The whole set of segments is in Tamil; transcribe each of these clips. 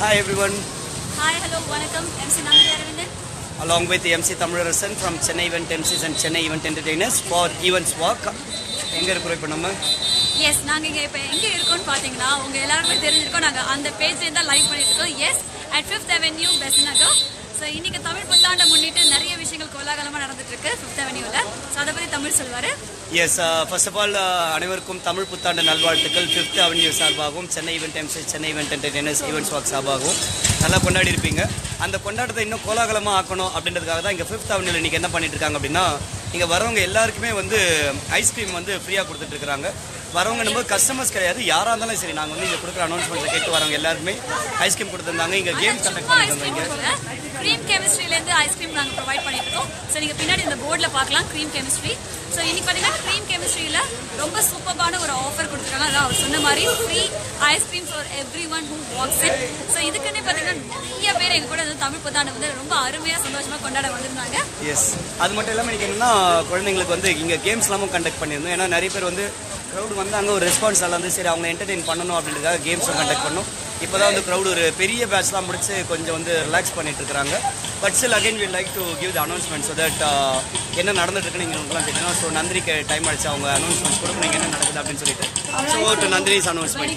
Hi everyone, ஹாய் ஹலோ வணக்கம் MC Nambi Aravindan along with MC Tamilarasan from Chennai Event MCs and Chennai Event Entertainers for Events Walk. எங்க இருக்கிறோம் இப்போ நம்ம எஸ் நாங்கள் இங்கே இப்போ எங்கே இருக்கோம்னு பார்த்தீங்கன்னா உங்கள் எல்லாருமே தெரிஞ்சிருக்கோம் நாங்கள் அந்த பேஜ்லேருந்து தான் லைவ் பண்ணிட்டு இருக்கோம் yes at Fifth Avenue Besant Nagar so இன்னைக்கு தமிழ் புத்தாண்டை முன்னிட்டு நிறைய விஷயங்கள் கோலாகலமாக நடந்துட்டு இருக்கு ஃபிஃப்த் அவென்யூவில் ஸோ அதை பற்றி தமிழ் சொல்வார் எஸ் ஃபர்ஸ்ட் ஆஃப் ஆல் அனைவருக்கும் தமிழ் புத்தாண்டு நல்வாழ்த்துக்கள் ஃபிஃப்த் அவென்யூ சார்பாகவும் Chennai event MC Chennai event entertainers events walk சார்பாகவும் நல்லா கொண்டாடி இருப்பீங்க அந்த கொண்டாட்டத்தை இன்னும் கோலாகலமாக ஆக்கணும் அப்படின்றதுக்காக தான் இங்கே ஃபிஃப்த் அவென்யூவில் இன்றைக்கி என்ன பண்ணிட்டு இருக்காங்க அப்படின்னா இங்கே வரவங்க எல்லாருக்குமே வந்து ஐஸ்கிரீம் வந்து ஃப்ரீயாக கொடுத்துட்டு இருக்காங்க வரவங்க நம்ம கஸ்டமர்ஸ் கிடையாது யாராக இருந்தாலும் சரி நாங்கள் வந்து இங்கே கொடுக்குற அனௌன்ஸ்மெண்ட்ஸை கேட்டு வரவங்க எல்லாருக்குமே ஐஸ்கிரீம் கொடுத்துருந்தாங்க இங்கே கேம் கண்டக்ட் சும்மா பண்ணியிருந்தாங்க ஐஸ்கிரீம் இங்கே க்ரீம் கெமிஸ்ட்ரிலேருந்து ஐஸ்கிரீம் நாங்கள் ப்ரொவைட் பண்ணிட்டு இருக்கோம் ஸோ நீங்கள் பின்னாடி இந்த போர்டில் பார்க்கலாம் க்ரீம் கெமிஸ்ட்ரி ஸோ இன்னைக்கு பார்த்தீங்கன்னா க்ரீம் கெமிஸ்ட்ரியில் ரொம்ப சூப்பரான ஒரு ஆஃபர் கொடுத்துருக்காங்க அதான் அவர் சொன்ன மாதிரி free ice cream for everyone who walks in so இதுக்குன்னே பார்த்தீங்கன்னா நிறைய பேர் எங்க கூட வந்து தமிழ் புத்தாண்டு வந்து ரொம்ப அருமையாக சந்தோஷமாக கொண்டாட வந்திருந்தாங்க எஸ் அது மட்டும் இல்லாமல் எனக்கு என்னன்னா குழந்தைங்களுக்கு வந்து இங்கே கேம்ஸ்லாமும் கண்டக்ட் பண்ணியிருந்தோம் ஏன்னா நிறைய பேர் வந்து க்ரௌடு வந்தாங்க ஒரு ரெஸ்பான்ஸ் எல்லாம் வந்து சரி அவங்க என்டர்டெயின் பண்ணணும் அப்படின்றதுக்காக கேம்ஸும் கண்டக்ட் பண்ணோம் இப்போ தான் வந்து க்ரௌடு ஒரு பெரிய பேட்ச்லாம் முடிச்சு கொஞ்சம் வந்து ரிலாக்ஸ் பண்ணிட்டு இருக்காங்க but still again we like to give the announcement so that என்ன நடந்துட்டு இருக்குன்னு நீங்கள் உங்களுக்குலாம் தெரியும் ஸோ நந்திரிக்கு டைம் ஆயிடுச்சு அவங்க அனௌன்ஸ்மெண்ட் கொடுக்கணும் என்ன நடக்குது அப்படின்னு சொல்லிட்டு ஸோ டு நந்திரிஸ் அனௌன்ஸ்மெண்ட்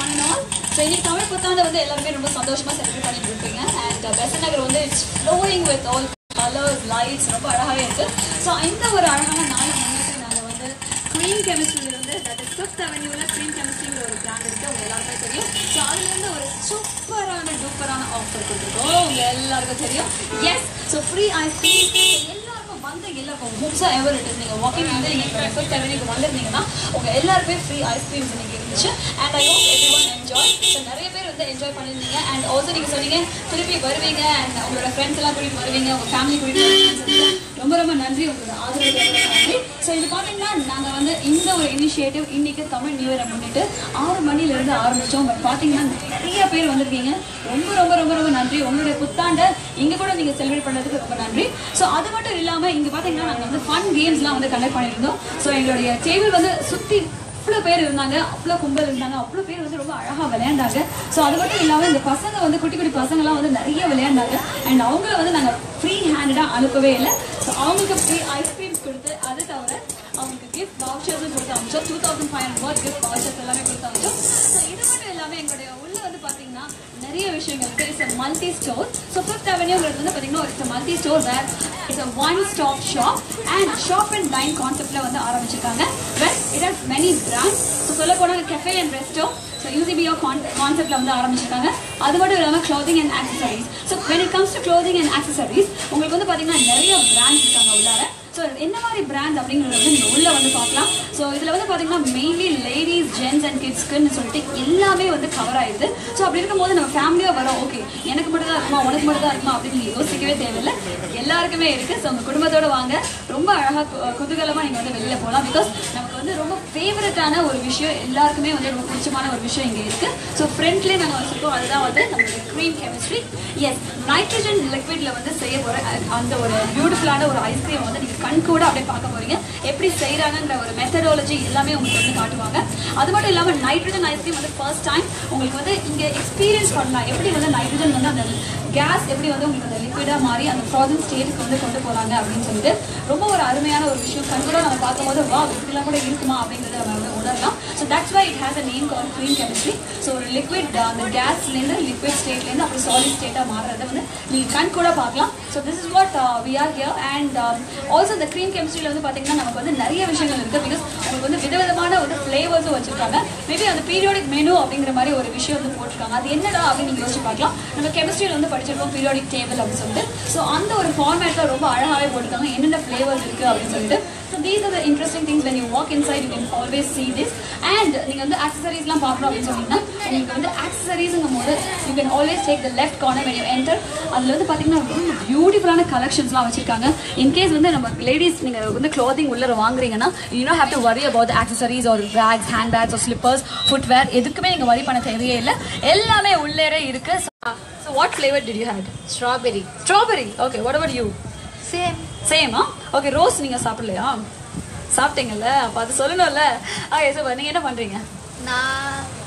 ஸோ இன்னைக்கு தமிழ் புத்தாண்டு வந்து எல்லாருமே ரொம்ப சந்தோஷமா செலிப்ரேட் பண்ணிட்டு இருப்பீங்க அண்ட் பெசன் நகர் வந்து it's flowing with all colours lights ரொம்ப அழகாவே இருக்கு ஸோ இந்த ஒரு அழகான நாளை முன்னிட்டு நாங்கள் வந்து க்ரீம் கெமிஸ்ட்ரியிலிருந்து தட் இஸ் ஃபிஃப்த் அவென்யூவில் க்ரீம் கெமிஸ்ட்ரிங்கிற ஒரு பிராண்ட் இருக்கு உங்க எல்லாருமே தெரியும் ஸோ அதுலேருந்து ஒரு சூப்பரான டூப்பரான ஆஃபர் கொடுத்துருக்கோம் உங்க எல்லாருக்கும் தெரியும் எஸ் ஸோ ஃப்ரீ ஐஸ்கிரீம் எல்லாருக்கும் வந்து எல்லாருக்கும் முக்ஸா எவர் இட் இஸ் நீங்கள் வாக்கிங் வந்து நீங்கள் ஃபிஃப்த் அவென்யூக்கு வந்திருந்தீங்கன்னா உங்க எல்லாருக்குமே ஃப்ரீ ஐஸ்கிரீம்ஸ் இன்னைக்கு இருந்துச்சு and I hope everyone enjoy so நிறைய பேர் வந்து என்ஜாய் பண்ணியிருந்தீங்க அண்ட் ஆல்சோ நீங்கள் சொன்னீங்க திருப்பி வருவீங்க அண்ட் உங்களோட ஃப்ரெண்ட்ஸ் எல்லாம் கூட்டிட்டு வருவீங்க உங்க ஃபேமிலி கூட்டிட்டு வருவீங்கன்னு சொல்லிட்டு ரொம்ப ரொம்ப நன்றி உங்களோட ஆதரவு நன்றி ஸோ இது பார்த்தீங்கன்னா நாங்கள் வந்து இந்த ஒரு இனிஷியேட்டிவ் இன்னைக்கு தமிழ் நியூ இயரை முன்னிட்டு ஆறு மணிலேருந்து ஆரம்பித்தோம் பட் பார்த்தீங்கன்னா நிறைய பேர் வந்திருக்கீங்க ரொம்ப ரொம்ப ரொம்ப ரொம்ப நன்றி உங்களுடைய புத்தாண்டை இங்கே கூட நீங்கள் செலிப்ரேட் பண்ணதுக்கு ரொம்ப நன்றி ஸோ அது மட்டும் இல்லாமல் இங்கே பார்த்தீங்கன்னா நாங்கள் வந்து ஃபன் கேம்ஸ்லாம் வந்து கண்டக்ட் பண்ணியிருந்தோம் ஸோ எங்களுடைய டேபிள் வந்து சுற்றி அவ்வளோ பேர் இருந்தாங்க அவ்வளோ கும்பல் இருந்தாங்க அவ்வளோ பேர் வந்து ரொம்ப அழகாக விளையாண்டாங்க ஸோ அது மட்டும் இல்லாமல் இந்த பசங்க வந்து குட்டி குட்டி பசங்களாம் வந்து நிறைய விளையாண்டாங்க அண்ட் அவங்கள வந்து நாங்கள் ஃப்ரீ ஹேண்டடாக அனுப்பவே இல்லை ஸோ அவங்களுக்கு ஃப்ரீ ஐஸ்கிரீம்ஸ் கொடுத்து அது தவிர அவங்களுக்கு கிஃப்ட் வவுச்சர்ஸும் கொடுத்து அமிச்சோம் two thousand five hundred gift vouchers எல்லாமே கொடுத்து அமிச்சோம் ஸோ இது மட்டும் இல்லாமல் எங்களுடைய உள்ள வந்து பார்த்தீங்கன்னா நிறைய விஷயங்கள் இருக்குது it's multi store so Fifth அவென்யூங்கிறது வந்து பார்த்தீங்கன்னா it's multi store where it's a one stop shop and shop and dine கான்செப்ட்ல வந்து ஆரம்பிச்சிருக்காங்க well it has many brands so சொல்ல போனால் கெஃபே அண்ட் ரெஸ்டோ ஸோ யூசிபிஓ கான் கான்செப்ட்ல வந்து ஆரம்பிச்சிருக்காங்க அது மட்டும் இல்லாமல் clothing and accessories so when it comes to clothing and accessories உங்களுக்கு வந்து பார்த்தீங்கன்னா நிறைய பிராண்ட்ஸ் இருக்காங்க உள்ளார ஸோ என்ன மாதிரி பிராண்ட் அப்படிங்கிறது வந்து நீங்கள் உள்ளே வந்து பார்க்கலாம் ஸோ இதில் வந்து பார்த்தீங்கன்னா மெயின்லி லேடிஸ் ஜென்ஸ் அண்ட் கிட்ஸ்க்குன்னு சொல்லிட்டு எல்லாமே வந்து கவர் ஆயிடுது ஸோ அப்படி இருக்கும்போது நம்ம ஃபேமிலியாக வரோம் ஓகே எனக்கு மட்டும் தான் இருக்குமா உனக்கு மட்டும் தான் இருக்குமா அப்படின்னு நீங்கள் யோசிக்கவே தேவையில்லை எல்லாருக்குமே இருக்குது ஸோ உங்கள் குடும்பத்தோட வாங்க ரொம்ப அழகாக குதூகலமாக நீங்கள் வந்து வெளியில் போகலாம் பிகாஸ் நமக்கு வந்து ரொம்ப ஃபேவரட்டான ஒரு விஷயம் எல்லாருக்குமே வந்து ரொம்ப பிடிச்சமான ஒரு விஷயம் இங்கே இருக்குது ஸோ ஃப்ரெண்ட்லேயே நாங்கள் வச்சுருக்கோம் அதுதான் வந்து நம்மளுடைய க்ரீம் கெமிஸ்ட்ரி எஸ் நைட்ரஜன் லிக்விட்ல வந்து செய்ய போகிற அந்த ஒரு பியூட்டிஃபுல்லான ஒரு ஐஸ்கிரீம் வந்து நீங்கள் கண் கூட அப்படியே பார்க்க போறீங்க எப்படி செய்கிறாங்கன்ற ஒரு மெத்தடாலஜி எல்லாமே உங்களுக்கு வந்து காட்டுவாங்க அது மட்டும் இல்லாமல் நைட்ரஜன் ஐஸ்கிரீம் வந்து ஃபர்ஸ்ட் டைம் உங்களுக்கு வந்து இங்கே எக்ஸ்பீரியன்ஸ் பண்ணலாம் எப்படி வந்து நைட்ரஜன் வந்து அந்த கேஸ் எப்படி வந்து உங்களுக்கு அந்த லிக்விடாக மாறி அந்த ஃப்ராசன் ஸ்டேட்டுக்கு வந்து கொண்டு போகிறாங்க அப்படின்னு சொல்லிட்டு ரொம்ப ஒரு அருமையான ஒரு விஷயம் கண் கூட நம்ம பார்க்கும்போது வா இப்படிலாம் கூட இருக்குமா அப்படிங்கிறத நம்ம வந்து உணரலாம் so that's why it has a name call Cream Chemistry so ஒரு லிக்விட் அந்த கேஸ்லேருந்து லிக்விட் ஸ்டேட்லேருந்து அப்படி சாலிட் ஸ்டேட்டாக மாறுறத வந்து நீங்கள் கண் கூட பார்க்கலாம் so this is what we are here and also இந்த க்ரீம் கெமிஸ்ட்ரியில் வந்து பார்த்தீங்கன்னா நமக்கு வந்து நிறைய விஷயங்கள் இருக்குது பிகாஸ் உங்களுக்கு வந்து விதவிதமான ஒரு ஃப்ளேவர்ஸும் வச்சிருக்காங்க மேபி அந்த பீரியாடிக் மெனு அப்படிங்கிற மாதிரி ஒரு விஷயம் வந்து போட்டிருக்காங்க அது என்னடா அப்படின்னு நீங்கள் யோசிச்சு பார்க்கலாம் நம்ம கெமிஸ்ட்ரியில் வந்து படிச்சிருக்கோம் பீரியாடிக் டேபிள் அப்படின்னு சொல்லிட்டு ஸோ அந்த ஒரு ஃபார்மேட்டில் ரொம்ப அழகாகவே போட்டிருக்காங்க என்னென்ன ஃப்ளேவர்ஸ் இருக்குது அப்படின்னு சொல்லிட்டு so these are the interesting things when you walk inside you can always see this and நீங்கள் வந்து ஆக்சசரிஸ்லாம் பார்க்கணும் அப்படின்னு சொன்னீங்கன்னா உங்களுக்கு வந்து ஆக்சசரிஸுங்கும் போது you can always take the left corner when you enter அதில் வந்து பார்த்தீங்கன்னா ரொம்ப பியூட்டிஃபுல்லான கலெக்ஷன்ஸ்லாம் வச்சிருக்காங்க இன்கேஸ் வந்து நம்ம லேடிஸ் நீங்கள் வந்து க்ளோதிங் உள்ள வாங்குறீங்கன்னா you no have to worry about accessories ஒரு bags hand bags slippers footwear எதுக்குமே நீங்கள் வரி பண்ண தேவையே இல்லை எல்லாமே உள்ளேரே இருக்கு so what flavour did you had strawberry strawberry okay what about you same சேமா ஓகே ரோஸ் நீங்கள் சாப்பிடலையா சாப்பிட்டீங்கல்ல அப்போ அது சொல்லணும்ல ஓகே சார் நீங்கள் என்ன பண்ணுறீங்க நான்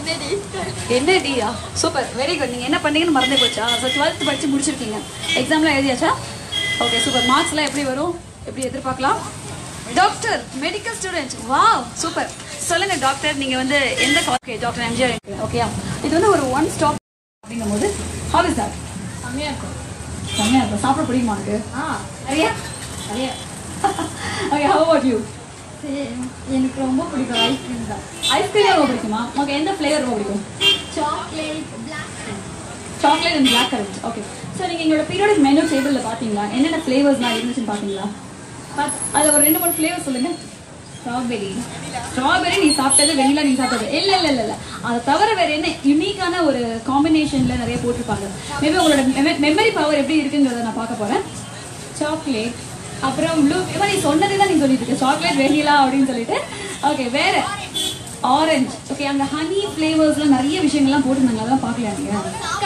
என்ன டியா சூப்பர் வெரி குட் நீங்கள் என்ன பண்ணீங்கன்னு மறந்தே போச்சா ஸோ டுவெல்த் படித்து முடிச்சிருக்கீங்க எக்ஸாம்லாம் எழுதியாச்சா ஓகே சூப்பர் மார்க்ஸ்லாம் எப்படி வரும் எப்படி எதிர்பார்க்கலாம் டாக்டர் மெடிக்கல் ஸ்டூடெண்ட் வா சூப்பர் சொல்லுங்க டாக்டர் நீங்கள் வந்து எந்த ஓகே டாக்டர் எம்ஜிஆர் ஓகேயா இது வந்து ஒரு ஒன் ஸ்டாப் அப்படிங்கும் போது ஹாவ் இஸ் தட் செம்மையா இருக்கும் செம்மையா இருக்கும் சாப்பிட பிடிக்குமா உனக்கு ஆ நிறையா நிறைய ஓகே ஹவ் அபவுட் யூ சரி, எனக்கு ரொம்ப பிடிக்கும் ஐஸ்கிரீம் தான் ஐஸ்கிரீம் ரொம்ப பிடிக்குமா ஓகே எந்த ஃப்ளேவர் ரொம்ப பிடிக்கும் chocolate black chocolate and blackcurrant okay so நீங்கள் எங்களோட பீரியாடிக் மெனு டேபிளில் பார்த்தீங்களா என்னென்ன ஃப்ளேவர்ஸ்லாம் இருந்துச்சுன்னு பார்த்தீங்களா பட் அதில் ஒரு ரெண்டு மூணு ஃப்ளேவர் சொல்லுங்க ஸ்ட்ராபெரி ஸ்ட்ராபெரி நீ சாப்பிட்டது வெண்ணிலா நீ சாப்பிட்டது இல்லை இல்லை இல்லை இல்லை அதை தவிர வேற என்ன யூனிக்கான ஒரு காம்பினேஷனில் நிறைய போட்டிருப்பாங்க மேபி உங்களோட மெமரி பவர் எப்படி இருக்குங்கிறத நான் பார்க்க போகிறேன் சாக்லேட் அப்புறம் ப்ளூ இவன் நீ சொன்னதே தான் நீ சொல்லிட்டு இருக்க சாக்லேட் வெண்ணிலா அப்படின்னு சொல்லிட்டு ஓகே வேற ஆரஞ்சு ஓகே அங்க ஹனி ஃப்ளேவர்ஸ்லாம் நிறைய விஷயங்கள்லாம் போட்டிருந்தாங்க அதெல்லாம் பார்க்கல நீங்க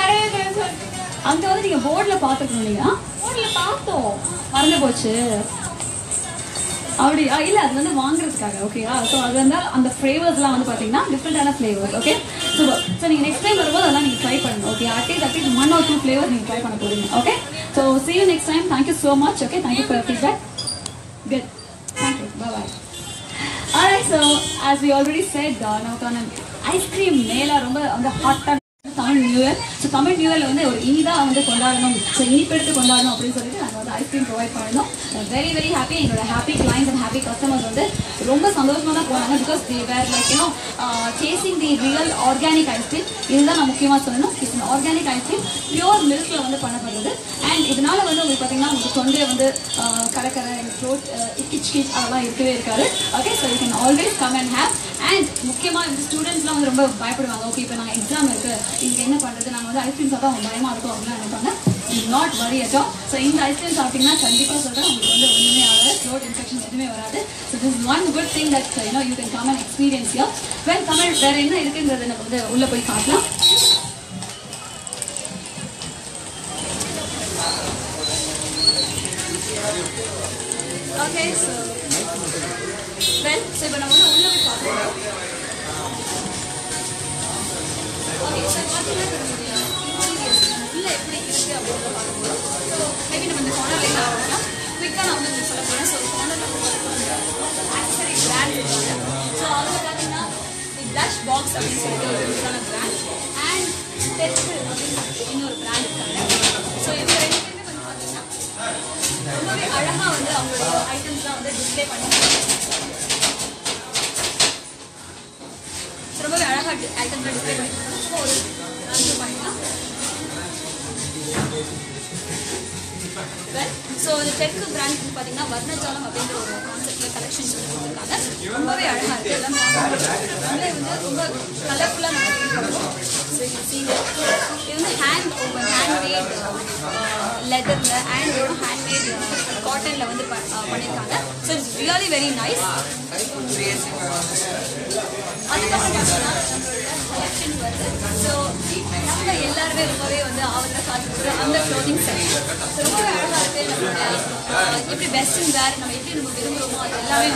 அங்க வந்து நீங்க போர்ட்ல பாத்துக்கணும் இல்லையா போர்ட்ல பார்த்தோம் மறந்து போச்சு அப்படி ஆ, இல்ல அது வந்து வாங்குறதுக்காக ஓகேயா ஸோ அது வந்து அந்த ஃப்ளேவர்ஸ்லாம் வந்து பாத்தீங்கன்னா டிஃப்ரெண்டான ஃப்ளேவர் ஓகே சூப்பர் ஸோ நீங்க நெக்ஸ்ட் டைம் வரும்போது அதெல்லாம் நீங்க ட்ரை பண்ணுங்க okay at least at least one or two flavour நீங்க ட்ரை பண்ண போறீங்க okay so see you next time thank you so much okay thank you for your feedback good thank you bye bye alright so as we already said uh, நமக்கான ஐஸ்கிரீம் மேல ரொம்ப வந்து ஹாட்டாக Tamil new year so Tamil new இயர்ல வந்து ஒரு இனிதா வந்து கொண்டாடணும் ஸோ இனிப்பு எடுத்து கொண்டாடணும் அப்படின்னு சொல்லிட்டு நாங்கள் வந்து ஐஸ்கிரீம் ப்ரொவைட் பண்ணிருந்தோம் வெரி வெரி ஹாப்பி எங்களோட happy clients and happy customers வந்து ரொம்ப சந்தோஷமா தான் போனாங்க because they were like you know chasing the real organic ice cream இதுதான் நான் முக்கியமாக சொல்லணும் இட்ஸ் ஆர்கானிக் ஐஸ்கிரீம் பியூர் மில்க்ல வந்து பண்ணப்படுறது அண்ட் இதனால வந்து உங்களுக்கு பார்த்தீங்கன்னா உங்களுக்கு தொண்டை வந்து கலக்கரை த்ரோட் கிச் கிச் அதெல்லாம் இருக்கவே இருக்காது okay so you can always come and have and முக்கியமாக இந்த ஸ்டூடெண்ட்ஸ்லாம் வந்து ரொம்ப பயப்படுவாங்க ஓகே இப்போ நாங்கள் எக்ஸாம் இருக்கு இதுக்கு என்ன பண்ணுறது நாங்கள் வந்து ஐஸ்கிரீம் சாப்பிட்டா அவங்க பயமாக இருக்கும் அப்படின்னு நினைப்பாங்க நாட் வரி அட்டோ ஸோ இந்த ஐஸ்கிரீம் சாப்பிட்டீங்கன்னா கண்டிப்பாக சொல்கிறேன் உங்களுக்கு வந்து ஒன்றுமே ஆகாது த்ரோட் இன்ஃபெக்ஷன் எதுவுமே வராது so this one good thing that you know you can come and experience yo when Tamil வேற என்ன இருக்குங்கிறது நம்ம வந்து உள்ளே போய் பார்க்கலாம் ஓகே ஸோ வெல் ஸோ இப்போ நம்ம வந்து உள்ளே போய் பார்க்கலாம் ஓகே ஸோ பார்த்தீங்கன்னா இப்போ நம்மளுடைய ingredients நம்ம உள்ள எப்படி இருக்கு அப்படின்றத பார்க்க போகிறோம் ஸோ மேபி நம்ம இந்த கார்னர்ல ஆரம்பிக்கலாம் குயிக்காக நான் வந்து உங்களுக்கு சொல்ல போகிறேன் ஸோ கார்னர்ல வந்து ஆக்சரி பிராண்ட் இருக்காங்க ஸோ அதில் பார்த்தீங்கன்னா பிளஷ் பாக்ஸ் அப்படின்னு சொல்லிட்டு ஒரு யூஸான பிராண்ட் அண்ட் டெஸ்ட் அப்படின்னு இன்னொரு பிராண்ட் இருக்காங்க ஸோ இவங்க ரெண்டு பேருமே வந்து பார்த்தீங்கன்னா ரொம்பவே அழகா வந்து அவங்களோட ஐட்டம்ஸ்லாம் வந்து டிஸ்ப்ளே பண்ணி ரொம்பவே அழகா ஐட்டம்ஸ்லாம் டிஸ்ப்ளே பண்ணிருக்காங்க ஸோ ஒரு அஞ்சு பண்ணிக்கலாம் ஸோ இந்த தெற்கு பிராண்ட் வந்து பார்த்தீங்கன்னா வர்ணஜாலம் அப்படின்ற ஒரு கான்செப்டில் கலெக்ஷன்ஸ் வந்து கொடுத்துருக்காங்க ரொம்பவே அழகாக இருக்குது எல்லாம் பார்க்கும்போது வந்து ரொம்ப கலர்ஃபுல்லாக நம்ம ஃபீல் பண்ணுவோம் ஸோ இது சீங்க இது வந்து ஹேண்ட் ஓவர் ஹேண்ட்மேட் லெதரில் அண்ட் ஒரு ஹேண்ட்மேட் காட்டனில் வந்து ப- அஹ் பண்ணியிருக்காங்க so it's really very nice அதுக்கப்புறம் பார்த்தீங்கன்னா கலெக்ஷன் வருது ஸோ நம்ம எல்லாருமே ரொம்பவே வந்து ஆவலில் காத்துக்கிற அந்த க்ளோதிங் செட் ஸோ ரொம்பவே அழகாக இருக்குது நம்மளுடைய ஆஹ், எப்படி வெஸ்டர்ன் வேர் நம்ம எப்படி நம்ம விரும்புகிறோமோ அது எல்லாமே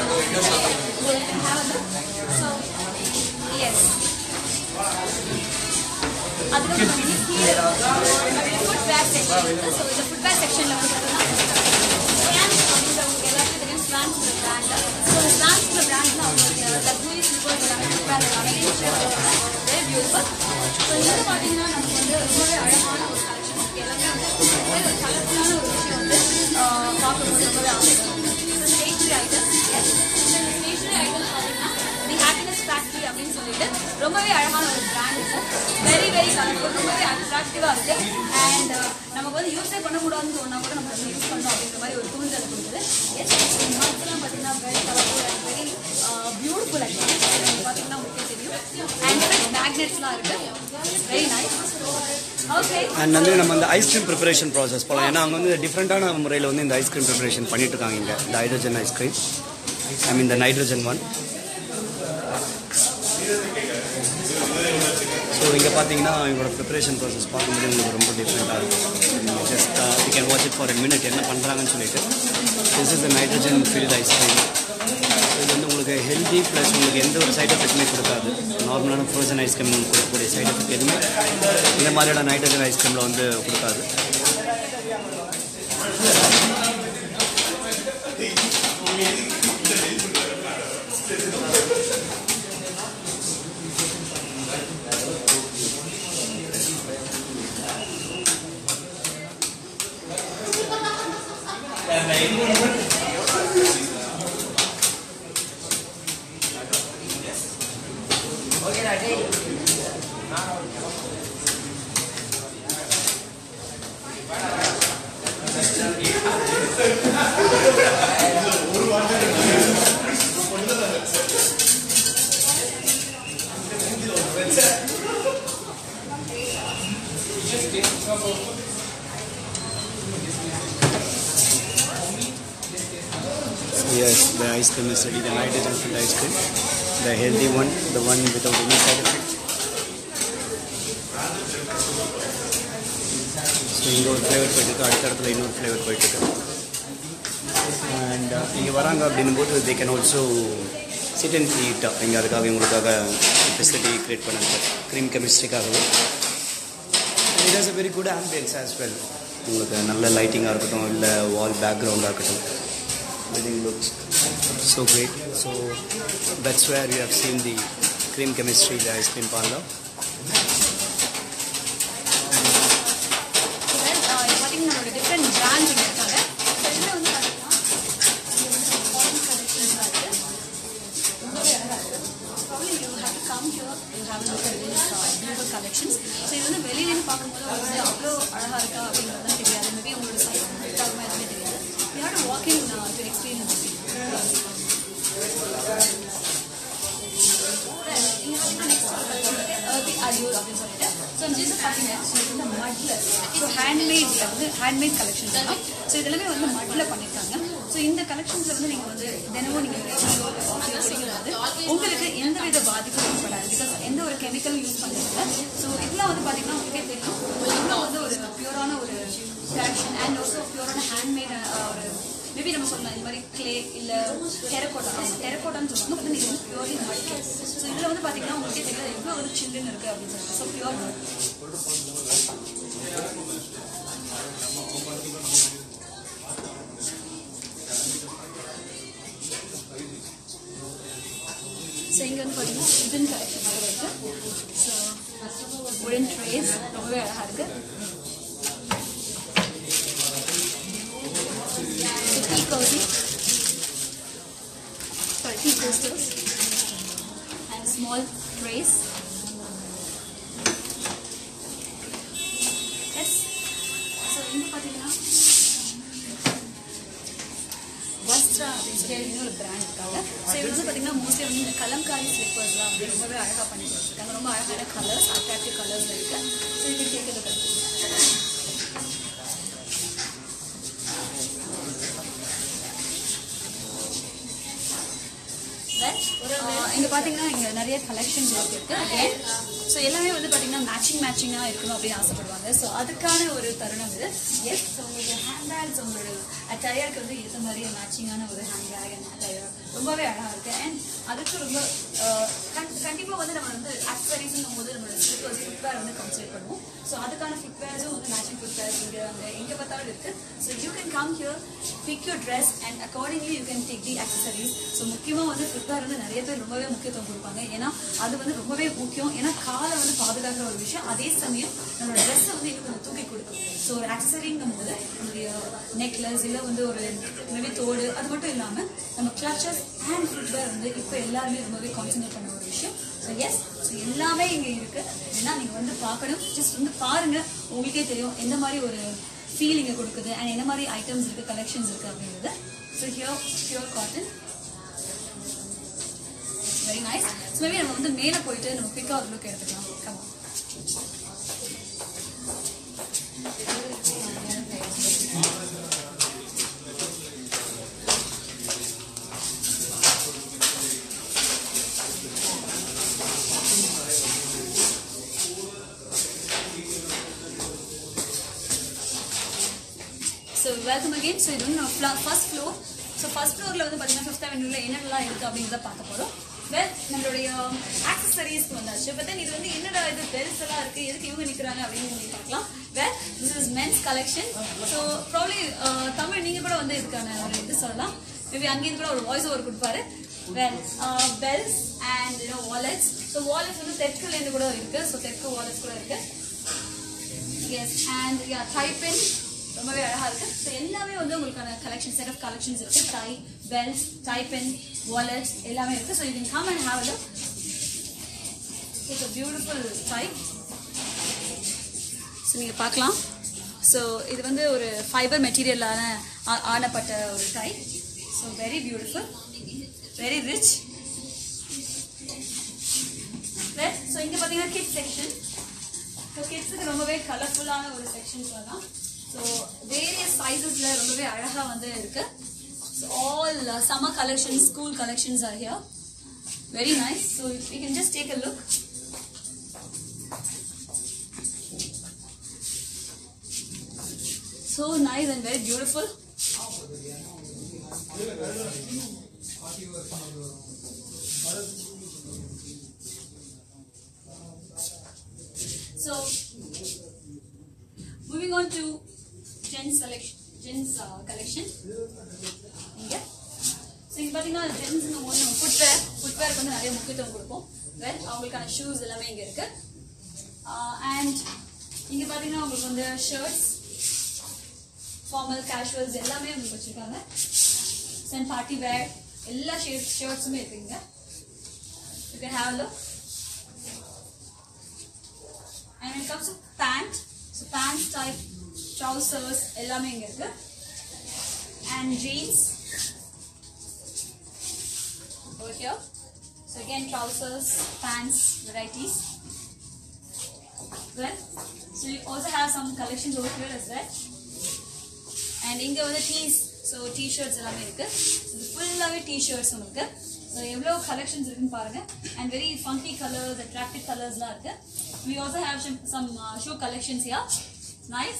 ஸோ எஸ் அதுக்கப்புறம் பார்த்தீங்கன்னா கீழே ஃபுட் வேர் செக்ஷன் இருக்குது ஸோ இந்த ஃபுட் வேர் செக்ஷனில் வந்து பார்த்தீங்கன்னா ஸ்வான்ஸ் அப்படின்றவங்க எல்லாருக்கும் தெரியும் ஸ்வான்ஸ் பிராண்ட் ஸோ ஸ்வான்ஸ் பிராண்டில் அவங்களுடைய லக்ஸரி ஸ்லிப்பர்ஸ் எல்லாமே ஃபுட் எல்லாமே வெரி பியூட்டிஃபுல் ஸோ இதில் பார்த்தீங்கன்னா நமக்கு வந்து ரொம்பவே அழகான ஒரு கலெக்ஷன் எல்லாமே வந்து ரொம்பவே ஒரு கலர்ஃபுல்லான ஒரு விஷயம் வந்து ஆஹ், பார்க்கும்போது ரொம்பவே ஆசை ஸ்டேஷ்னரி ஐட்டம்ஸ் ஸ்டேஷ்னரி ஐட்டம்ஸ் பார்த்தீங்கன்னா தி ஹாப்பினஸ் ஃபேக்ட்ரி அப்படின்னு சொல்லிட்டு ரொம்பவே அழகான ஒரு பிராண்ட் இது வெரி வெரி கலர்ஃபுல் ரொம்பவே அட்ராக்டிவாக இருக்கு அண்ட் நமக்கு வந்து யூஸே பண்ணக்கூடாதுன்னு சொன்னா கூட நம்ம வந்து யூஸ் பண்ணணும் அப்படின்ற மாதிரி ஒரு தூண்டல் கொடுக்குது எஸ் மரத்துலாம் பார்த்தீங்கன்னா very colourful and very beautiful actually பார்த்தீங்கன்னா உங்களுக்கே தெரியும் அண்ட் மேக்னெட்ஸ்லாம் இருக்கு வெரி நைஸ் ஓகே அண்ட் வந்து நம்ம இந்த ஐஸ்கிரீம் ப்ரிப்பரேஷன் ப்ராசஸ் போகலாம் ஏன்னா அவங்க வந்து டிஃப்ரெண்ட்டான முறையில் வந்து இந்த ஐஸ்கிரீம் ப்ரிப்பரேஷன் பண்ணிட்டு இருக்காங்க இங்கே இந்த ஹைட்ரஜன் ஐஸ்கிரீம் ஐ மீன் இந்த நைட்ரஜன் ஒன் ஸோ இங்கே பார்த்தீங்கன்னா இவங்களோட ப்ரிப்பரேஷன் ப்ராசஸ் பார்க்கும்போது உங்களுக்கு ரொம்ப டிஃப்ரெண்ட்டாக இருக்கும் just you can watch it for a minute என்ன பண்ணுறாங்கன்னு சொல்லிட்டு this is the nitrogen filled ice cream இது வந்து உங்களுக்கு உங்களுக்கு ஹெல்தி ப்ளஸ் உங்களுக்கு எந்த ஒரு சைட் எஃபெக்ட்டுமே கொடுக்காது நார்மலான ஃப்ரோசன் ஐஸ்கிரீம் கொடுக்கக்கூடிய சைட் எஃபெக்ட் எதுவுமே இந்த மாதிரியான நைட்ரஜன் ஐஸ்கிரீமில் வந்து கொடுக்காது Yes, the ice cream is ready. The nitrogen filled ice cream. The healthy one, the one without any side effect. So இங்கே ஒரு ஃப்ளேவர் போயிட்டுருக்கு அடுத்த இடத்துல இன்னொரு ஃப்ளேவர் போயிட்டுருக்கு அண்ட் இங்கே வராங்க அப்படின்னும் போது they can also sit and eat இங்கே அதுக்காக இவங்களுக்காக ஃபெசிலிட்டி க்ரியேட் பண்ணாங்க க்ரீம் கெமிஸ்ட்ரிக்காகவே it has a very good ambience as well உங்களுக்கு நல்ல லைட்டிங்காக இருக்கட்டும் இல்லை வால் பேக்ரவுண்டாக இருக்கட்டும் everything looks so great. So that's where you have seen the cream chemistry, the ice cream parlor. பார்த்தீங்கன்னா நம்மளோட டிஃப்ரெண்ட் பிராண்ட் இங்கே இருக்காங்க ஸோ இதில் வந்து பார்த்தீங்கன்னா ஃபாரின் கலெக்ஷன்ஸ் இருக்குது ரொம்பவே அழகாக இருக்குது problem you have come here you have look at this beautiful collections so இது வந்து வெளியிலேருந்து பார்க்கும்போது உங்களுக்கு வந்து அவ்வளோ அழகாக இருக்கா அப்படிங்கிறது தான் தெரியாது மேபி உங்களோட சைஸ் ஃபிட்டாகுமா எதுவுமே தெரியாது you have to walking to experience அரியூர் அப்படின்னு சொல்லிட்டு ஸோ ஜீசஸ் பார்த்தீங்கன்னா ஸோ இது வந்து மட்ல ஸோ ஹேண்ட்மேட் வந்து ஹேண்ட்மேட் கலெக்ஷன்ஸ் தான் ஸோ இதெல்லாமே வந்து மட்ல பண்ணியிருக்காங்க ஸோ இந்த கலெக்ஷன்ஸில் வந்து நீங்கள் வந்து தினமும் நீங்கள் ரெகுலரோ இல்லை காஃபியோ குடிக்கும்போது உங்களுக்கு எந்த வித பாதிப்பும் ஏற்படாது பிகாஸ் எந்த ஒரு கெமிக்கல் யூஸ் பண்ணுறதில்ல ஸோ இதெல்லாம் வந்து பார்த்தீங்கன்னா உங்களுக்கே தெரியும் இவ்வளோ வந்து ஒரு பியூரான ஒரு ட்ராக்ஷன் அண்ட் ஆல்சோ பியூரான ஹேண்ட்மேட் ஒரு மேபி நம்ம சொல்லலாம் இந்த மாதிரி கிளே இல்லை டெரக்கோட்டா டெரக்கோட்டான்னு சொல்லுவாங்க பட் இது வந்து பியூர்லி மட் ஸோ இதில் வந்து பார்த்தீங்கன்னா உங்களுக்கே தெரியாது எவ்வளோ வந்து சில்லுன்னு இருக்குது அப்படின்னு சொல்லிட்டு ஸோ பியூர் மட் ஸோ இங்கே வந்து பார்த்தீங்கன்னா உடன் கலெக்ஷன் மாதிரி இருக்குது ஸோ உடன் ட்ரேஸ் ரொம்பவே அழகாக இருக்குது tea cozy. Sorry, tea coasters and small trays. Yes. So இங்க பார்த்தீங்கன்னா வஸ்த்ரா அப்படின்னு சொல்லி இன்னொரு பிராண்ட் இருக்காங்க ஸோ இது வந்து பார்த்தீங்கன்னா மோஸ்ட்லி வந்து இந்த கலம்காரி ஸ்லிப்பர்ஸ்லாம் வந்து ரொம்பவே அழகாக பண்ணி கொடுத்துருக்காங்க ரொம்ப அழகான கலர்ஸ் அட்ராக்டிவ் கலர்ஸ் இருக்கு ஸோ இது கேட்குறது இங்கே பார்த்தீங்கன்னா இங்கே நிறைய கலெக்ஷன்ஸ் இருக்கு அகேன் ஸோ எல்லாமே வந்து பார்த்தீங்கன்னா மேட்சிங் மேட்சிங்காக இருக்கணும் அப்படின்னு ஆசைப்படுவாங்க ஸோ அதுக்கான ஒரு தருணம் இது எஸ் ஸோ உங்களோட ஹேண்ட் பேக்ஸ் உங்களோட அட்டையருக்கு வந்து ஏற்ற மாதிரி மேட்சிங்கான ஒரு ஹேண்ட் பேக் அண்ட் அட்டையர் ரொம்பவே அழகாக இருக்கு அண்ட் அதுக்கு ரொம்ப கண்டிப்பாக வந்து நம்ம வந்து அக்சரிஸ்ங்கும் போது நம்மளோட ஸ்லிப்பர்ஸ் ஃபுட்வேர் வந்து கன்சிடர் பண்ணுவோம் ஸோ அதுக்கான ஃபுட்வேர்ஸும் வந்து மேட்சிங் ஃபுட்வேர்ஸ் இங்கே அங்கே எங்கே பார்த்தாலும் இருக்கு so you can come here pick your dress and accordingly you can take the accessories so முக்கியமாக வந்து ஃபுட்வேர் வந்து நிறைய பேர் ரொம்பவே முக்கியத்துவம் கொடுப்பாங்க ஏன்னா அது வந்து ரொம்பவே முக்கியம் ஏன்னா காலை வந்து பாதுகாக்கிற ஒரு விஷயம் அதே சமயம் நம்மளோட ட்ரெஸ்ஸை வந்து இன்னும் கொஞ்சம் தூக்கி கொடுக்கும் ஸோ ஒரு அக்சசரிங்கும் போது நம்மளுடைய நெக்லஸ் இல்லை வந்து ஒரு மேபி தோடு அது மட்டும் இல்லாமல் நம்ம கிளச்சஸ் அண்ட் ஃபுட்வேர் வந்து இப்போ எல்லாருமே ரொம்பவே கான்சன்ட்ரேட் பண்ண ஒரு விஷயம் ஸோ எஸ் ஸோ எல்லாமே இங்கே இருக்கு ஏன்னா நீங்கள் வந்து பார்க்கணும் ஜஸ்ட் வந்து பாருங்க உங்களுக்கே தெரியும் எந்த மாதிரி ஒரு ஃபீலிங்கை கொடுக்குது அண்ட் என்ன மாதிரி ஐட்டம்ஸ் இருக்கு கலெக்ஷன்ஸ் இருக்கு அப்படிங்கிறது so here pure cotton very nice so maybe நம்ம வந்து மேலே போயிட்டு நம்ம பிக்காக ஒரு லுக் எடுத்துக்கலாம் கமா ஸோ வெல்கம் அகெயின் ஸோ இது வந்து first floor so so first ஃப்ளோரில் வந்து பார்த்தீங்கன்னா ஃபிஃப்த் அவென்யூல என்னென்னலாம் இருக்குது அப்படிங்கிறத பார்க்க போகிறோம் வெல் நம்மளுடைய ஆக்சசரிஸ்க்கு வந்தாச்சு பட் தென் இது வந்து என்னடா இது பெல்ஸ் எல்லாம் இருக்குது எதுக்கு இவங்க நிற்கிறாங்க அப்படின்னு நீங்கள் பார்க்கலாம் well this is men's collection so probably Tamil நீங்கள் கூட வந்து இதுக்கான ஒரு இது சொல்லலாம் மேபி அங்கேயும் கூட ஒரு வாய்ஸ் ஓவர் கொடுப்பாரு well belts and you know wallets so wallets வந்து தெற்குலேருந்து கூட இருக்குது ஸோ தெற்கு வாலெட்ஸ் கூட இருக்குது எஸ் அண்ட் யா டைப்பின் ரொம்பவே அழகா இருக்கு ஸோ எல்லாமே வந்து உங்களுக்கான கலெக்ஷன் செட் ஆஃப் கலெக்ஷன்ஸ் இருக்கு டை பெல்ஸ் டைப்பின் வாலெட்ஸ் எல்லாமே இருக்கு so you can come and have a look it's a beautiful type so நீங்கள் பார்க்கலாம் ஸோ இது வந்து ஒரு ஃபைபர் மெட்டீரியலான ஆனப்பட்ட ஒரு type so very beautiful very rich so இங்கே பார்த்தீங்கன்னா கிட் செக்ஷன் ஸோ கிட்ஸுக்கு ரொம்பவே கலர்ஃபுல்லான ஒரு செக்ஷன் சொல்லலாம் ஸோ வேரியஸ் சைஸஸில் ரொம்பவே அழகாக வந்து இருக்கு so all summer collections school collections are here very nice so you can just take a look So nice and very beautiful. So, moving on to Jen's selection, Jen's uh, collection. இங்க ஸோ இங்க பார்த்தீங்கன்னா ஜென்ஸுங்கும் போது நம்ம ஃபுட்வேர் ஃபுட்வேருக்கு வந்து நிறைய முக்கியத்துவம் கொடுப்போம் வெல் அவங்களுக்கான ஷூஸ் எல்லாமே இங்க இருக்கு அண்ட் இங்க பார்த்தீங்கன்னா உங்களுக்கு வந்து ஷர்ட்ஸ் ஃபார்மல் கேஷுவல்ஸ் எல்லாமே உங்களுக்கு வச்சிருக்காங்க அண்ட் பார்ட்டி வேர் எல்லா ஷேட் ஷர்ட்ஸுமே இருக்குங்க you can have look And when it comes to pant, so pants type, trousers, எல்லாமே இங்க இருக்கு. And jeans. Over here. So again trousers, pants, varieties. Well, so you also have some collections over here as well. And இங்க வந்து டீஸ் ஸோ டிஷர்ட்ஸ் எல்லாமே இருக்கு இது ஃபுல்லாகவே டிஷர்ட்ஸ் உங்களுக்கு ஸோ எவ்வளோ கலெக்ஷன்ஸ் இருக்குன்னு பாருங்க and very funky colours attractive கலர்ஸ்லாம் இருக்கு we also have some shoe collections yeah nice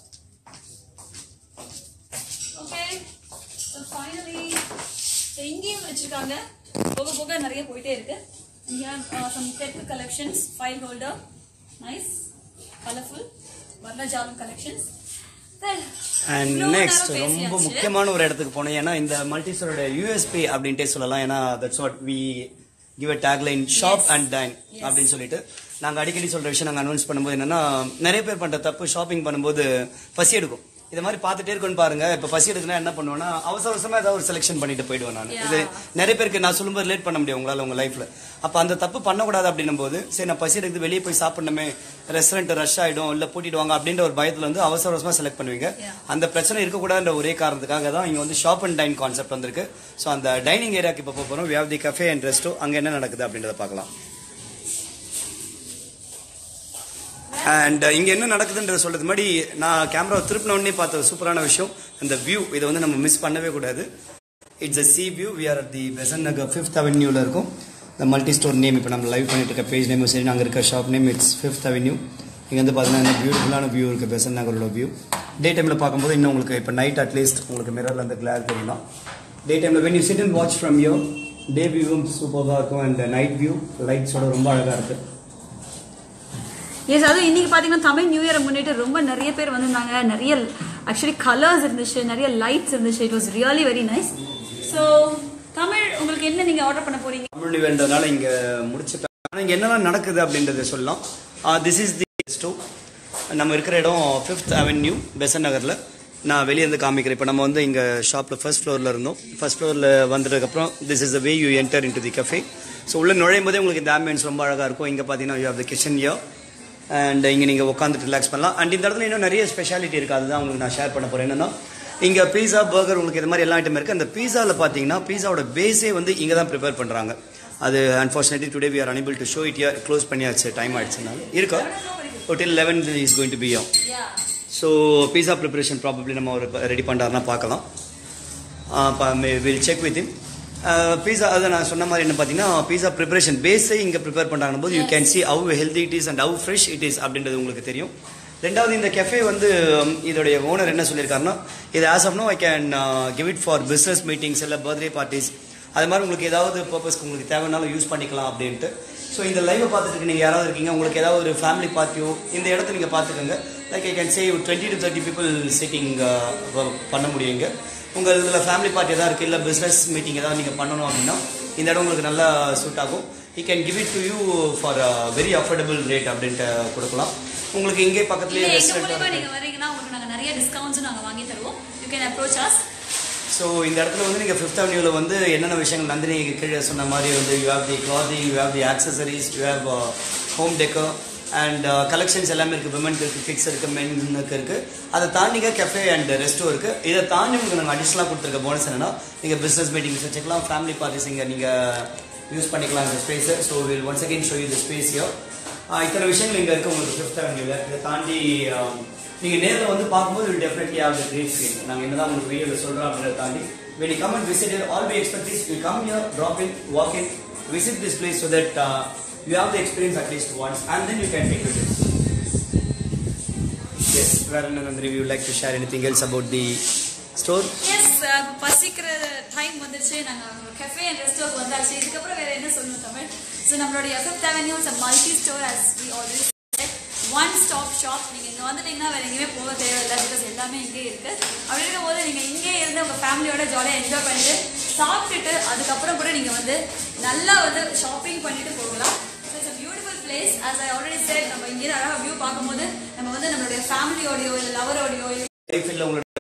okay so finally so இங்கேயும் வச்சிருக்காங்க போக போக நிறைய போயிட்டே இருக்கு இங்கே some deck collections file holder nice colourful வர்ணஜாலம் கலெக்ஷன்ஸ் அண்ட் நெக்ஸ்ட் ரொம்ப முக்கியமான ஒரு இடத்துக்கு போனோம் ஏன்னா இந்த மல்டிஸ்டரோட யூஎஸ்பி அப்படின்ட்டே சொல்லலாம் ஏன்னா that's what we give a tagline shop and dine அப்படின்னு சொல்லிட்டு நாங்க அடிக்கடி சொல்ற விஷயம் நாங்க அனௌன்ஸ் பண்ணும்போது என்னன்னா நிறைய பேர் பண்ற தப்பு ஷாப்பிங் பண்ணும்போது பசி எடுக்கும் இது மாதிரி பார்த்துட்டே இருக்குன்னு பாருங்க இப்ப பசி எடுக்குன்னா என்ன பண்ணுவேன்னா அவசர அவசரமா ஏதாவது ஒரு செலெக்ஷன் பண்ணிட்டு போயிடுவேன் நான் இது நிறைய பேருக்கு நான் சொல்லும்போது ரிலேட் பண்ண முடியும் உங்களால உங்க லைஃப்ல அப்ப அந்த தப்பு பண்ணக்கூடாது அப்படின்னும் போது சரி நான் பசி எடுக்குது வெளியே போய் சாப்பிடணுமே ரெஸ்டாரண்ட் ரஷ் ஆயிடும் இல்ல பூட்டிடுவாங்க அப்படின்ற ஒரு பயத்துல வந்து அவசர அவசரமா செலக்ட் பண்ணுவீங்க அந்த பிரச்சனை இருக்கக்கூடாதுன்ற ஒரே காரணத்துக்காக தான் இங்க வந்து ஷாப் அண்ட் டைன் கான்செப்ட் வந்திருக்கு ஸோ அந்த டைனிங் ஏரியாக்கு இப்போ போறோம் we have the cafe and resto அங்க என்ன நடக்குது அப்படின்றத பார்க்கலாம் அண்ட் இங்க என்ன நடக்குதுன்றத சொல்றது முன்னாடி நான் கேமரா திருப்பின உடனே பார்த்த ஒரு சூப்பரான விஷயம் அந்த வியூ இதை வந்து நம்ம மிஸ் பண்ணவே கூடாது it's a sea view we are at the Besant Nagar fifth அவென்யூல இருக்கும் இந்த மல்டி ஸ்டோர் நேம் இப்போ நம்ம லைவ் பண்ணிட்டு இருக்க பேஜ் நேமும் சரி நாங்கள் இருக்க shop name it's Fifth Avenue இங்கே வந்து பார்த்தீங்கன்னா இந்த பியூட்டிஃபுல்லான வியூ இருக்குது பெசன் நகரோட வியூ டே டைமில் பார்க்கும்போது இன்னும் உங்களுக்கு இப்போ நைட் அட்லீஸ்ட் உங்களுக்கு மிரரில் அந்த கிளார் தெரியலாம் டே டைமில் when you sit and watch from you day வியூவும் சூப்பராக இருக்கும் அண்ட் நைட் வியூ லைட்ஸோட ரொம்ப அழகாக இருக்குது எஸ் அதுவும் இன்னைக்கு பாத்தீங்கன்னா தமிழ் நியூ இயரை முன்னிட்டு ரொம்ப நிறைய பேர் வந்திருந்தாங்க நிறைய ஆக்சுவலி கலர்ஸ் இருந்துச்சு நிறைய லைட்ஸ் இருந்துச்சு it was really very nice so Tamil உங்களுக்கு என்ன நீங்க ஆர்டர் பண்ண போறீங்க தமிழ் வேண்டதுனால இங்க முடிச்சுட்டேன் ஆனா இங்க என்னெல்லாம் நடக்குது அப்படின்றத சொல்லலாம் திஸ் இஸ் தி ஸ்டோ நம்ம இருக்கிற இடம் ஃபிஃப்த் அவென்யூ பெசன் நகர்ல நான் வெளியே இருந்து காமிக்கிறேன் இப்போ நம்ம வந்து இங்க ஷாப்ல ஃபர்ஸ்ட் ஃப்ளோர்ல இருந்தோம் ஃபர்ஸ்ட் ஃப்ளோர்ல வந்ததுக்கப்புறம் this is the way you enter in to the cafe so உள்ள நுழையும் போதே உங்களுக்கு இந்த ஆம்பியன்ஸ் ரொம்ப அழகா இருக்கும் இங்க பாத்தீங்கன்னா you have the kitchen yo and இங்க நீங்க உட்காந்துட்டு ரிலாக்ஸ் பண்ணலாம் அண்ட் இந்த இடத்துல இன்னும் நிறைய ஸ்பெஷாலிட்டி இருக்கு அதுதான் உங்களுக்கு நான் ஷேர் பண்ண போறேன் என்னன்னா இங்க பீஸா பர்கர் உங்களுக்கு இது மாதிரி எல்லா ஐட்டம் இருக்கு அந்த பீஸால பாத்தீங்கன்னா பீஸாவோட பேஸே வந்து இங்க தான் ப்ரிப்பேர் பண்றாங்க அது unfortunately today we are unable to show it here close பண்ணியாச்சு டைம் ஆயிடுச்சுனால இருக்கா hotel eleven is going to be ஆம் ஸோ பீஸா ப்ரிப்பரேஷன் ப்ராபப்ளி நம்ம ஒரு ரெடி பண்ணுறாருனா பார்க்கலாம் will check with him pizza அதை நான் சொன்ன மாதிரி என்ன பார்த்தீங்கன்னா பீஸா ப்ரிப்பரேஷன் பேஸே இங்கே ப்ரிப்பேர் பண்ணுறாங்க போது you can see how healthy it is and how fresh it is அப்படின்றது உங்களுக்கு தெரியும் ரெண்டாவது இந்த கெஃபே வந்து um, இதோடைய ஓனர் என்ன சொல்லியிருக்காருன்னா இது as of now I can give it for business meetings இல்லை பர்த்டே பார்ட்டிஸ் அது மாதிரி உங்களுக்கு ஏதாவது பர்பஸ்க்கு உங்களுக்கு தேவைனாலும் யூஸ் பண்ணிக்கலாம் அப்படின்ட்டு ஸோ இந்த லைவை பார்த்துட்டு நீங்கள் யாராவது இருக்கீங்க உங்களுக்கு ஏதாவது ஒரு ஃபேமிலி பார்ட்டியோ இந்த இடத்த நீங்கள் பார்த்துக்கோங்க like I can say twenty to thirty people sitting பண்ண முடியுங்க உங்கள் இதில் ஃபேமிலி பார்ட்டி எதாவது இருக்குது இல்லை பிஸ்னஸ் மீட்டிங் ஏதாவது நீங்கள் பண்ணணும் அப்படின்னா இந்த இடம் உங்களுக்கு நல்லா சூட் ஆகும் he can give it to you for very affordable rate அப்படின்ட்டு கொடுக்கலாம் உங்களுக்கு இங்கே இல்ல பக்கத்துலேயே எங்க ரெஸ்டாரண்ட் மூலியமா நீங்க வரீங்கன்னா உங்களுக்கு நாங்க நிறைய டிஸ்கவுண்ட்ஸும் நாங்க வாங்கி தருவோம் you can approach us so இந்த இடத்துல வந்து நீங்கள் ஃபிஃப்த் அவென்யூவில் வந்து என்னென்ன விஷயங்கள் நந்தினி கீழே சொன்ன மாதிரி வந்து you have the clothing you have the accessories you have home decor and collections எல்லாமே இருக்குது விமனுக்கு இருக்குது கிட்ஸ் இருக்குது மென்னுக்கு இருக்குது அதை தாண்டிங்க கெஃபே அண்ட் ரெஸ்ட்டும் இருக்குது இதை தாண்டி உங்களுக்கு நாங்கள் அடிஷ்னலாக கொடுத்துருக்க போனஸ் என்னன்னா நீங்கள் பிஸ்னஸ் மீட்டிங்ஸ் வச்சுக்கலாம் ஃபேமிலி பார்ட்டிஸ் இங்கே நீங்கள் யூஸ் பண்ணிக்கலாம் இந்த ஸ்பேஸை so will once again show you the space yo இத்தனை விஷயங்கள் இங்கே இருக்குது உங்களுக்கு ஃபிஃப்த் அவென்யூவில் இதை தாண்டி நீங்கள் நேரில் வந்து பார்க்கும்போது will definitely have the great feel நாங்கள் என்னதான் உங்களுக்கு வீடியோவில் சொல்கிறோம் அப்படின்றத தாண்டி when you come and visit here, all we expect is you come here, drop in, walk in, visit this place so that uh, you have the experience at least once and then you can take it. Yes, Varun Nandri, we would like to share anything else about the store? Yes பசிக்கிற டைம் வந்துருச்சு நாங்க கஃபே அண்ட் ரெஸ்டாரண்ட் வந்தாச்சு இதுக்கப்புறம் வேற என்ன சொல்லணும் தமிழ் ஸோ நம்மளுடைய FF avenue multi store as we already said one stop shop நீங்க இங்க வந்துட்டீங்கன்னா வேற எங்கேயுமே போக தேவையில்லை பிகாஸ் எல்லாமே இங்கே இருக்கு அப்படி இருக்கும்போது நீங்க இங்கே இருந்து உங்க ஃபேமிலியோட ஜாலியாக என்ஜாய் பண்ணிட்டு சாப்பிட்டுட்டு அதுக்கப்புறம் கூட நீங்க வந்து நல்லா வந்து ஷாப்பிங் பண்ணிட்டு போகலாம் it's a beautiful place as I already said நம்ம இங்கே அழகாக வியூ பார்க்கும்போது நம்ம வந்து நம்மளுடைய ஃபேமிலியோடையோ இல்லை லவரோடையோ லைஃப் இல்லை உங்களோட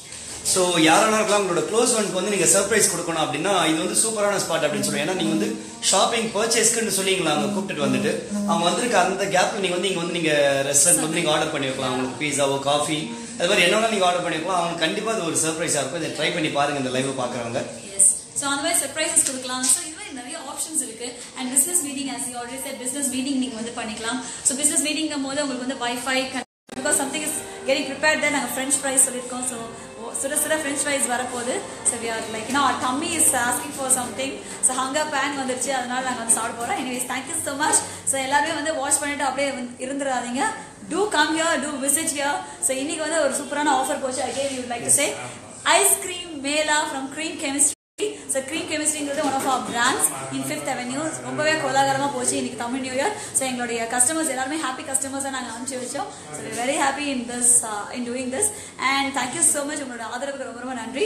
ஸோ யாரெல்லாம் இருக்கலாம் உங்களோட க்ளோஸ் ஒன்க்கு வந்து நீங்கள் சர்ப்ரைஸ் கொடுக்கணும் அப்படின்னா இது வந்து சூப்பரான ஸ்பாட் அப்படின்னு சொல்லுவேன் ஏன்னா நீங்கள் வந்து ஷாப்பிங் பர்ச்சேஸ்க்குன்னு சொல்லிங்களா அவங்க கூப்பிட்டுட்டு வந்துட்டு அவங்க வந்திருக்க அந்த கேப்ல நீங்கள் வந்து இங்கே வந்து நீங்கள் ரெஸ்டாரண்ட் வந்து நீங்கள் ஆர்டர் பண்ணி வைக்கலாம் உங்களுக்கு பீஸாவோ காஃபி அது மாதிரி என்னென்ன நீங்கள் ஆர்டர் பண்ணி வைக்கலாம் அவங்க கண்டிப்பாக அது ஒரு சர்ப்ரைஸாக இருக்கும் இதை ட்ரை பண்ணி பாருங்க இந்த லைவ் பார்க்குறவங்க எஸ் ஸோ அந்த மாதிரி சர்ப்ரைசஸ் கொடுக்கலாம் ஸோ இது மாதிரி நிறைய ஆப்ஷன்ஸ் இருக்கு and business meeting as you already sir business meeting நீங்க வந்து பண்ணிக்கலாம் ஸோ பிசினஸ் மீட்டிங்கும் போது உங்களுக்கு வந்து wifi because something is getting prepared தான் நாங்கள் ஃப்ரெஞ்ச் ஃப்ரைஸ் சொல்லியிருக்கோம் ஸோ சுட சுட ஃப்ரெஞ்ச் ஃப்ரைஸ் வரப்போகுது so we are like you know tummy is asking for something so hunger pan வந்துருச்சு அதனால நாங்கள் வந்து சாப்பிட போகிறோம் anyways thank you so much so எல்லாருமே வந்து வாஷ் பண்ணிட்டு அப்படியே வந்து இருந்துடாதீங்க two come here to visit here so இன்னைக்கு வந்து ஒரு சூப்பரான ஆஃபர் போச்சு again you like to say ice cream மேலா from cream chemistry so cream கெமிஸ்ட்ரிங்கிறது one of our brands in Fifth Avenue ரொம்பவே கோலாகலமாக போச்சு இன்னைக்கு தமிழ் நியூ இயர் ஸோ எங்களுடைய கஸ்டமர்ஸ் எல்லாருமே ஹாப்பி கஸ்டமர்ஸாக நாங்கள் அனுப்பிச்சு வச்சோம் so very happy in this in doing this and thank you so much உங்களோட ஆதரவுக்கு ரொம்ப ரொம்ப நன்றி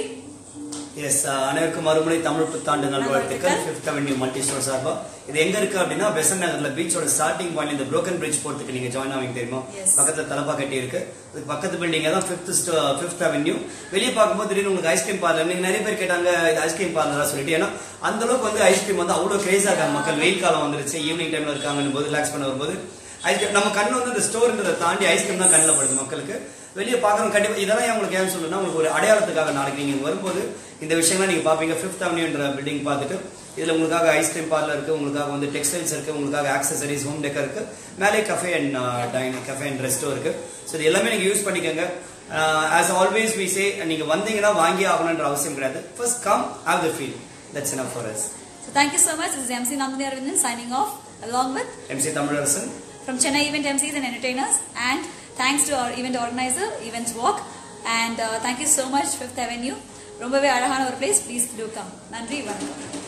எஸ் அனைவருக்கும் மறுமுறை தமிழ் புத்தாண்டு நல்வாழ்த்துக்கள் நல்வாழ்த்துக்கள். ஃபிஃப்த் அவென்யூ மல்டி ஸ்டோர் சார்பா இது எங்க இருக்கு அப்படின்னா பெசன் நகர்ல பீச்சோட ஸ்டார்டிங் பாயிண்ட் இந்த broken bridge போறதுக்கு நீங்க ஜாயின் ஆவீங்க தெரியுமா Yes. பக்கத்துல தலப்பா கட்டி இருக்கு அதுக்கு பக்கத்து பில்டிங் தான் ஃபிஃப்த் ஃபிஃப்த் அவென்யூ வெளியே பார்க்கும்போது திடீர்னு உங்களுக்கு ஐஸ்கிரீம் பார்லர் நீங்க நிறைய பேர் கேட்டாங்க இது ஐஸ்கிரீம் பார்லரா சொல்லிட்டு ஏன்னா அந்த அளவுக்கு வந்து ஐஸ்கிரீம் வந்து அவ்வளவு கிரேஸா இருக்காங்க மக்கள் வெயில் காலம் வந்துருச்சு ஈவினிங் டைம்ல இருக்காங்கன்னு போது ரிலாக்ஸ் பண்ண வரும்போது ஐஸ்கிரீம் நம்ம கண்ணு வந்து இந்த ஸ்டோர்ன்றதை தாண்டி ஐஸ்கிரீம் தான் கண்ணில் படுது மக்களுக்கு வெளியே பார்க்கணும் கண்டிப்பா இதெல்லாம் உங்களுக்கு ஏன் சொல்லணும்னா உங்களுக்கு ஒரு அடையாளத்துக்காக நாளைக்கு நீங்க இங்க வரும்போது இந்த விஷயம்லாம் நீங்க பாப்பீங்க ஃபிஃப்த் அவென்யூன்ற பில்டிங் பார்த்துட்டு இதுல உங்களுக்காக ஐஸ்கிரீம் பார்லர் இருக்கு உங்களுக்காக வந்து டெக்ஸ்டைல்ஸ் இருக்கு உங்களுக்காக ஆக்சசரிஸ் ஹோம் டெக்கர் இருக்கு மேலே cafe and dining cafe and resto இருக்கு ஸோ இது எல்லாமே நீங்க யூஸ் பண்ணிக்கோங்க ஆஸ் ஆல்வேஸ் வி சே நீங்க வந்தீங்கன்னா வாங்கி ஆகணுன்ற அவசியம் கிடையாது first come have the feel that's enough for us so thank you so much is MC Nandini Aravindan signing off along with MC Tamilarasan from Chennai Event MCs and Entertainers. And thanks to our event organizer, Events Walk. And uh, thank you so much, Fifth Avenue. ரொம்பவே அழகான ஒரு பிளேஸ் ப்ளீஸ் டூ கம் நன்றி வணக்கம்